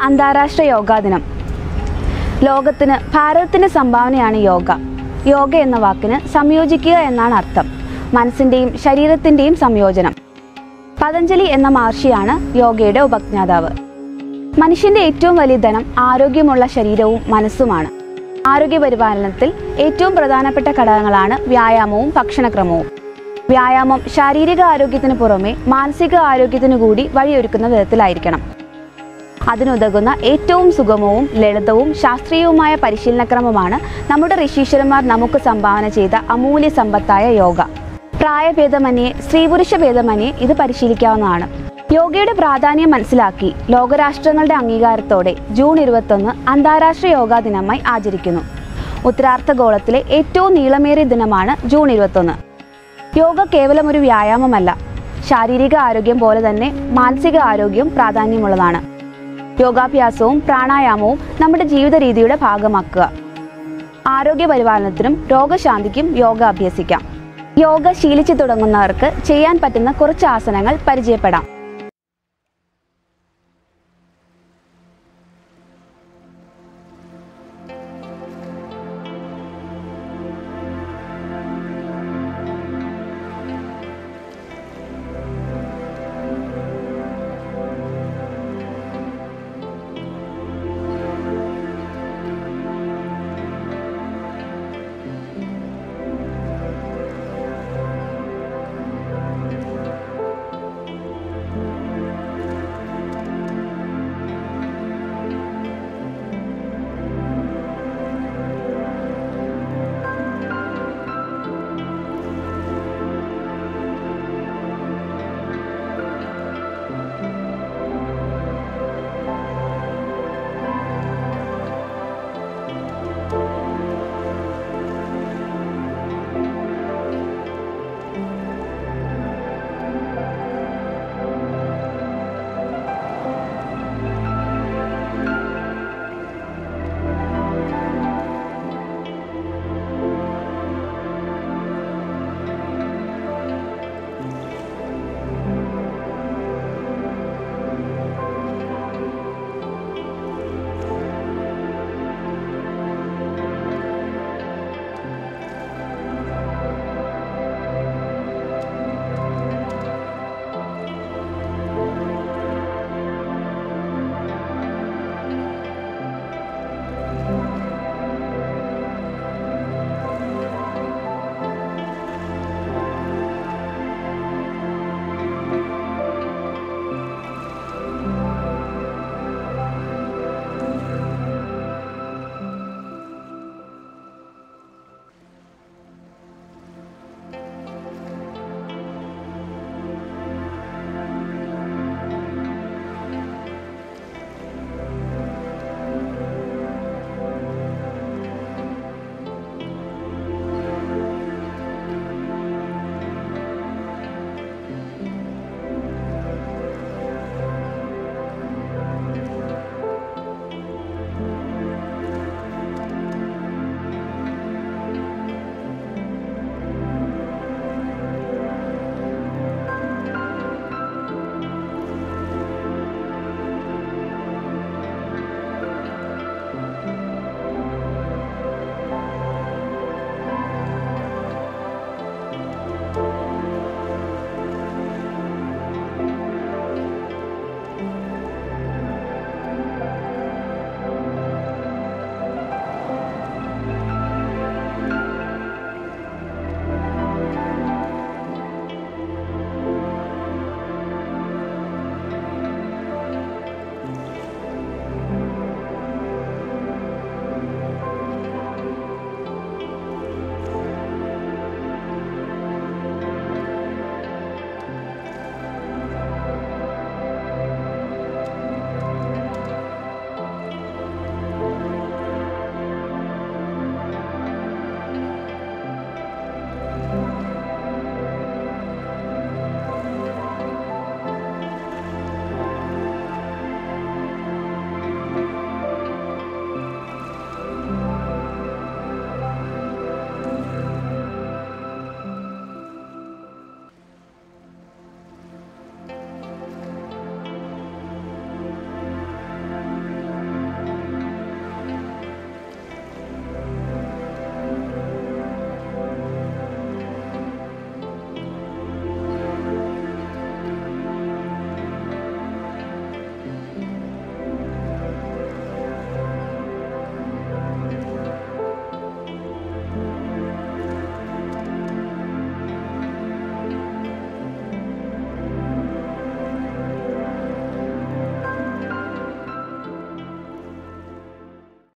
അന്താരാഷ്ട്ര യോഗാ ദിനം ലോകത്തിന് ഭാരതത്തിൻ്റെ സംഭാവനയാണ് യോഗ യോഗ എന്ന വാക്കിന് സംയോജിക്കുക എന്നാണ് അർത്ഥം മനസ്സിൻ്റെയും ശരീരത്തിൻ്റെയും സംയോജനം പതഞ്ജലി എന്ന മഹർഷിയാണ് യോഗയുടെ ഉപജ്ഞാതാവ് മനുഷ്യന്റെ ഏറ്റവും വലിയ ധനം ആരോഗ്യമുള്ള ശരീരവും മനസ്സുമാണ് ആരോഗ്യ പരിപാലനത്തിൽ ഏറ്റവും പ്രധാനപ്പെട്ട ഘടകങ്ങളാണ് വ്യായാമവും ഭക്ഷണക്രമവും വ്യായാമം ശാരീരിക ആരോഗ്യത്തിന് പുറമെ മാനസിക ആരോഗ്യത്തിനു കൂടി വഴിയൊരുക്കുന്ന വിധത്തിലായിരിക്കണം അതിനുതകുന്ന ഏറ്റവും സുഗമവും ലളിതവും ശാസ്ത്രീയവുമായ പരിശീലനക്രമമാണ് നമ്മുടെ ഋഷീശ്വരന്മാർ നമുക്ക് സംഭാവന ചെയ്ത അമൂല്യ സമ്പത്തായ യോഗ പ്രായഭേദമന്യേ സ്ത്രീ പുരുഷ ഭേദമന്യേ ഇത് പരിശീലിക്കാവുന്നതാണ് യോഗയുടെ പ്രാധാന്യം മനസ്സിലാക്കി ലോകരാഷ്ട്രങ്ങളുടെ അംഗീകാരത്തോടെ ജൂൺ ഇരുപത്തൊന്ന് അന്താരാഷ്ട്ര യോഗാ ദിനമായി ആചരിക്കുന്നു ഉത്തരാർദ്ധഗോളത്തിലെ ഏറ്റവും നീളമേറിയ ദിനമാണ് ജൂൺ ഇരുപത്തൊന്ന് യോഗ കേവലം ഒരു വ്യായാമമല്ല ശാരീരിക ആരോഗ്യം പോലെ തന്നെ മാനസിക ആരോഗ്യവും പ്രാധാന്യമുള്ളതാണ് യോഗാഭ്യാസവും പ്രാണായാമവും നമ്മുടെ ജീവിത രീതിയുടെ ഭാഗമാക്കുക ആരോഗ്യ പരിപാലനത്തിനും രോഗശാന്തിക്കും യോഗ അഭ്യസിക്കാം യോഗ ശീലിച്ചു തുടങ്ങുന്നവർക്ക് ചെയ്യാൻ പറ്റുന്ന കുറച്ച് ആസനങ്ങൾ പരിചയപ്പെടാം